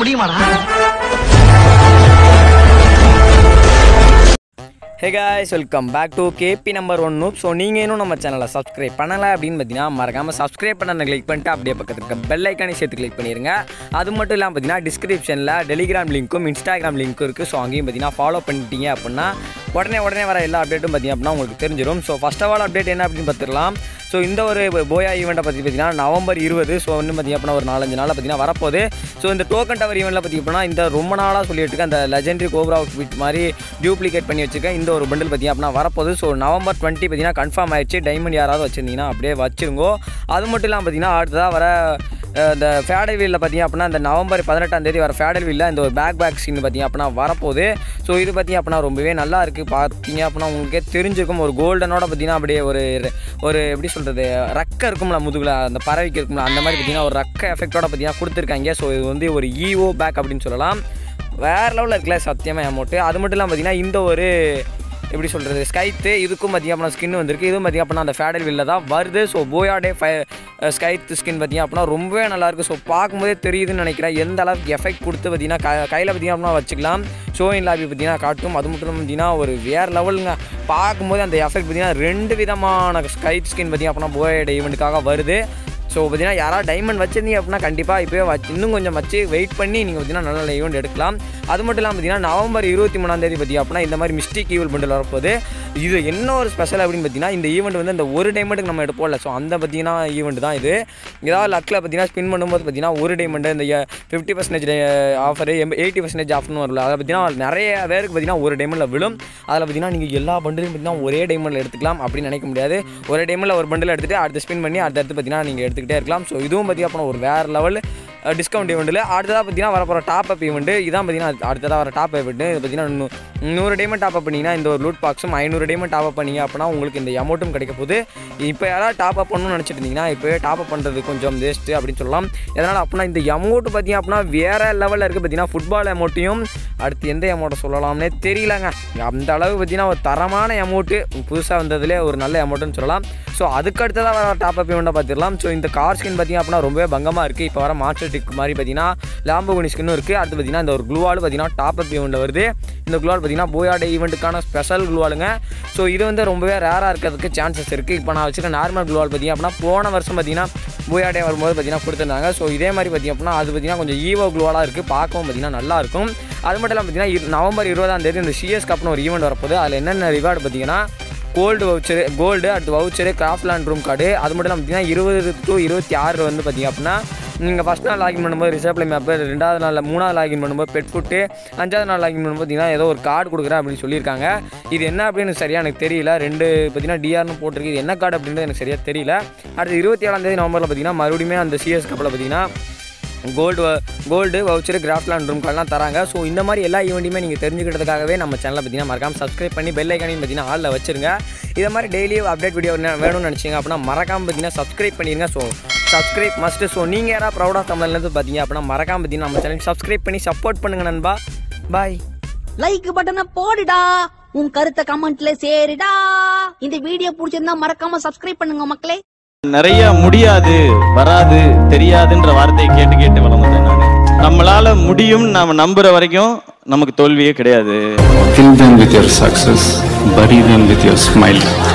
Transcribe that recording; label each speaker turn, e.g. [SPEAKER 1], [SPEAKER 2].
[SPEAKER 1] முடியுமாடா
[SPEAKER 2] hey guys welcome back to KB number one noob so நீங்கள் இன்னும் நம்ம சேனலை சப்ஸ்கிரைப் பண்ணலை அப்படின்னு பார்த்தீங்கன்னா மறக்காமல் சப்ஸ்கிரைப் பண்ண கிளிக் பண்ணிட்டு அப்படியே பக்கத்தில் இருக்க பெல் ஐக்கானே சேர்த்து கிளிக் பண்ணிடுங்க அது மட்டும் இல்லாமல் பார்த்தீங்கன்னா டிஸ்கிரிப்ஷனில் டெலிகிராம் லிங்க்கும் இன்ஸ்டாகிராம் லிங்க்கும் இருக்குது ஸோ அங்கேயும் பார்த்தீங்கன்னா ஃபாலோ பண்ணிட்டீங்க அப்படின்னா உடனே உடனே வர எல்லா அப்டேட்டும் பார்த்தீங்க அப்படின்னா உங்களுக்கு தெரிஞ்சிடும் so first of all update என்ன அப்படின்னு பார்த்துக்கலாம் ஸோ இந்த ஒரு போயா ஈவெண்ட்டை பற்றி பார்த்தீங்கன்னா நவம்பர் இருபது ஸோ இன்னும் பார்த்தீங்க அப்படின்னா ஒரு நாலஞ்சு நாளில் பார்த்தீங்கன்னா வரப்போகுது ஸோ இந்த டோக்கன் டவர் ஈவெண்ட்டில் பார்த்திங்க அப்படின்னா இந்த ரொம்ப நாளாக சொல்லிட்டு இருக்க அந்த லெஜெண்டரி கோப்ரா ஃபிட் மாதிரி டூப்ளிகேட் பண்ணி வச்சிருக்கேன் இந்த ஒரு பண்டில் பார்த்தீங்க அப்படின்னா வரப்போகுது ஸோ நவம்பர் டுவெண்ட்டி பார்த்தீங்கன்னா கன்ஃபார்ம் ஆயிடுச்சு டைமண்ட் யாராவது வச்சிருந்தீங்கன்னா அப்படியே வச்சிருங்கோ அது மட்டும் இல்லாமல் பார்த்தீங்கன்னா அடுத்ததாக வர அஹ், இந்த ஃபேடல் வீலில் பார்த்தீங்க அப்படின்னா இந்த நவம்பர் பதினெட்டாம் தேதி வர ஃபேடல் வீலில் இந்த ஒரு பேக் பேக் சீன் பார்த்தீங்க அப்படின்னா வரப்போகுது ஸோ இது பார்த்தீங்க அப்படின்னா ரொம்பவே நல்லா இருக்குது பார்த்தீங்க அப்படின்னா உங்களுக்கே தெரிஞ்சிருக்கும் ஒரு கோல்டனோட பார்த்தீங்கன்னா அப்படியே ஒரு ஒரு எப்படி சொல்கிறது ரக்க இருக்கும்ல முதுகில் அந்த பறவைக்கு இருக்கும்ல அந்த மாதிரி பார்த்தீங்கன்னா ஒரு ரக்க எஃபெக்டோட பார்த்தீங்கன்னா கொடுத்துருக்காங்க ஸோ இது வந்து ஒரு ஈஓ பேக் அப்படின்னு சொல்லலாம் வேறு லெவலில் இருக்குல்ல சத்தியமாக அமௌண்ட்டு அது மட்டும் இல்லாமல் பார்த்தீங்கன்னா இந்த ஒரு எப்படி சொல்கிறது ஸ்கைத்து இதுக்கும் பார்த்திங்க அப்படின்னா ஸ்கின் வந்திருக்கு இதுவும் பார்த்திங்க அப்படின்னா அந்த ஃபேடல் வில்ல தான் வருது ஸோ போயாடே ஃபை ஸ்கைத் ஸ்கின் பார்த்திங்க அப்படின்னா ரொம்பவே நல்லாயிருக்கு ஸோ பார்க்கும்போதே தெரியுதுன்னு நினைக்கிறேன் எந்த அளவுக்கு எஃபெக்ட் கொடுத்து பார்த்திங்கன்னா க கையில் பார்த்திங்க அப்படின்னா வச்சுக்கலாம் ஷோயின் லாபி பார்த்திங்கன்னா காட்டும் அது மட்டும் இல்லாமல் பார்த்திங்கன்னா ஒரு வேறு லெவலுங்க பார்க்கும்போது அந்த எஃபெக்ட் பார்த்திங்கன்னா ரெண்டு விதமான ஸ்கைத் ஸ்கின் பார்த்திங்க அப்படின்னா போயாடே ஈவெண்ட்டுக்காக வருது ஸோ பார்த்தீங்கன்னா யாராவது டைமண்ட் வச்சிருந்தீங்க அப்படின்னா கண்டிப்பாக இப்போயே வச்சு இன்னும் கொஞ்சம் வச்சு வெயிட் பண்ணி நீங்கள் பார்த்தீங்கன்னா நல்ல நல்ல ஈவெண்ட் எடுக்கலாம் அது மட்டும் இல்லாமல் பார்த்தீங்கன்னா நவம்பர் இருபத்தி மூணாம் தேதி பார்த்தீங்க அப்படின்னா இந்த மாதிரி மிஸ்டேக் ஈவெண்ட் பண்டில் வரப்போகுது இது என்ன ஒரு ஸ்பெஷல் அப்படின்னு பார்த்தீங்கன்னா இந்த ஈவெண்ட் வந்து இந்த ஒரு டைமண்டுக்கு நம்ம எடுப்போம்ல ஸோ அந்த பார்த்தீங்கன்னா ஈவெண்ட் தான் இது ஏதாவது லக்கில் பார்த்தீங்கன்னா ஸ்பின் பண்ணும்போது பார்த்தீங்கன்னா ஒரு டைமண்டு இந்த fifty percentage offer eighty percentage ஆஃபர்னு வரல அதை பார்த்தீங்கன்னா நிறைய பேருக்கு பார்த்தீங்கன்னா ஒரு டைமண்டில் விழும் அதில் பார்த்தீங்கன்னா நீங்கள் எல்லா பண்டிலும் பார்த்தீங்கன்னா ஒரே டைமண்டில் எடுத்துக்கலாம் அப்படின்னு நினைக்க முடியாது ஒரே டைமில் ஒரு பண்டில் எடுத்துகிட்டு அடுத்து ஸ்பின் பண்ணி அடுத்தடுத்து பார்த்தீங்கன்னா நீங்கள் எடுத்துக்கிட்டே இருக்கலாம் ஸோ இதுவும் பார்த்தீங்கன்னா அப்புறம் ஒரு வேறு லெவல் டிஸ்கவுண்ட் ஈவெண்ட்டில் அடுத்ததாக பார்த்தீங்கன்னா வரப்போகிற டாப் அப் ஈவெண்ட் இதான் பார்த்தீங்கன்னா அடுத்ததாக வர டாப் அப் இது பார்த்தீங்கன்னா நூ- நூறு டைமண்ட் டாப் அப் பண்ணிங்கன்னா இந்த ஒரு லூட் பாக்ஸும் ஐநூறு டைமண்ட் டாப் அப் பண்ணீங்க அப்படின்னா உங்களுக்கு இந்த அமௌண்ட்டும் கிடைக்க போகுது இப்போ யாராவது டாப் அப் பண்ணணும்னு நினச்சிட்டு இருந்தீங்கன்னா இப்போவே டாப் அப் பண்ணுறது கொஞ்சம் வேஸ்ட்டு அப்படின்னு சொல்லலாம் எதனால் அப்படின்னா இந்த அமௌண்ட் பார்த்தீங்க அப்படின்னா வேறு லெவலில் இருக்குது பார்த்தீங்கன்னா ஃபுட்பால் அமௌண்ட்டையும் அடுத்து எந்த அமௌண்ட்டை சொல்லலாம்னே தெரியலங்க அந்த அளவு பார்த்தீங்கன்னா ஒரு தரமான அமௌண்ட்டு புதுசாக வந்ததுலேயே ஒரு நல்ல அமௌண்ட்டுன்னு சொல்லலாம் ஸோ அதுக்கு அடுத்ததாக வர டாப் அப் ஈவெண்ட்டை பார்த்துடலாம் ஸோ இந்த கார் ஸ்கின் பார்த்தீங்க அப்படின்னா ரொம்பவே பங்கமாக இருக்குது இப்போ வர மாஸ்டர் டிக் மாதிரி பார்த்தீங்கன்னா லாம்பகுனி ஸ்கின்னும் இருக்குது அடுத்து பார்த்தீங்கன்னா இந்த ஒரு க்ளூவால் பார்த்தீங்கன்னா டாப் அப் ஈவெண்ட் வருது இந்த க்ளூவால் பார்த்தீங்கன்னா போயாடே ஈவெண்ட்டுக்கான ஸ்பெஷல் க்ளூவாலுங்க ஸோ இது வந்து ரொம்பவே ரேராக இருக்கிறதுக்கு சான்சஸ் இருக்குது இப்போ நான் வச்சுருக்க நார்மல் க்ளூவால் பார்த்தீங்க அப்படின்னா போன வருஷம் பார்த்தீங்கன்னா போயாடே வரும்போது பார்த்தீங்கன்னா கொடுத்துருந்தாங்க ஸோ இதே மாதிரி பார்த்தீங்க அப்படின்னா அது பார்த்தீங்கன்னா கொஞ்சம் ஈவோ க்ளூவாலாக இருக்குது பார்க்கவும் பார்த்தீங்கன்னா நல்லா இருக்கும் அது மட்டும் இல்லாமல் பார்த்தீங்கன்னா இரு- நவம்பர் இருபதாம் தேதி இந்த சிஎஸ் கப்னு ஒரு ஈவெண்ட் வரப்போகுது அதில் என்னென்ன ரிவார்டு பார்த்தீங்கன்னா கோல்டு வவுச்சரு கோல்டு அடுத்து வவுச்சரு கிராஃப்ட்லேண்ட் ரூம் கார்டு அது மட்டும் இல்லாமல் பார்த்தீங்கன்னா இருபது டு இருபத்தி ஆறு வந்து பார்த்தீங்க அப்படின்னா நீங்கள் ஃபஸ்ட் நாள் லாகின் பண்ணும்போது ரிசப்ளை மேப்பு ரெண்டாவது நாள் மூணாவது லாகின் பண்ணும்போது பெட் ஃபுட்டு அஞ்சாவது நாள் லாகின் பண்ணும்போது பார்த்தீங்கன்னா ஏதோ ஒரு கார்டு கொடுக்குறேன் அப்படின்னு சொல்லியிருக்காங்க இது என்ன அப்படின்னு சரியாக எனக்கு தெரியல ரெண்டு பார்த்தீங்கன்னா டிஆர்னு போட்டிருக்கு இது என்ன கார்டு அப்படின்றது எனக்கு சரியாக தெரியல அடுத்து இருபத்தி ஏழாம் தேதி நவம்பரில் பார்த்தீங்கன்னா மறுபடியும் அந்த சிஎஸ் கப்பில் பார்த்தீங்கன்னா gold gold voucher Craftland room கார்டெலாம் தராங்க ஸோ இந்த மாதிரி எல்லா ஈவெண்ட்டுமே நீங்கள் தெரிஞ்சுக்கிறதுக்காகவே நம்ம சேனலை பார்த்தீங்கன்னா மறக்காம சப்ஸ்கிரைப் பண்ணி பெல் ஐக்கானையும் பார்த்தீங்கன்னா ஆளில் வச்சிருங்க இதை மாதிரி டெய்லி அப்டேட் வீடியோ வேணும்னு நினச்சிங்க அப்படின்னா மறக்காம பார்த்தீங்கன்னா சப்ஸ்கிரைப் பண்ணிடுங்க ஸோ சப்ஸ்கிரைப் மஸ்ட்டு ஸோ நீங்கள் யாராவது ப்ரௌடாக தமிழ்லேருந்து பார்த்தீங்க அப்படின்னா மறக்காம பார்த்தீங்கன்னா நம்ம சேனலுக்கு சப்ஸ்கிரைப் பண்ணி சப்போர்ட் பண்ணுங்க நண்பா பாய்
[SPEAKER 3] லைக் பட்டனை போடுடா உன் கருத்தை கமெண்ட்ல சேருடா இந்த வீடியோ பிடிச்சிருந்தா மறக்காம சப்ஸ்கிரைப் பண்ணுங்க மக்களே
[SPEAKER 4] நிறைய முடியாது வராது தெரியாதுன்ற வார்த்தையை கேட்டு கேட்டு வளர்ந்தேன் நான் நம்மளால முடியும் நாம நம்புற வரைக்கும் நமக்கு தோல்வியே கிடையாது
[SPEAKER 5] Kill them with your success, bury them with your smile.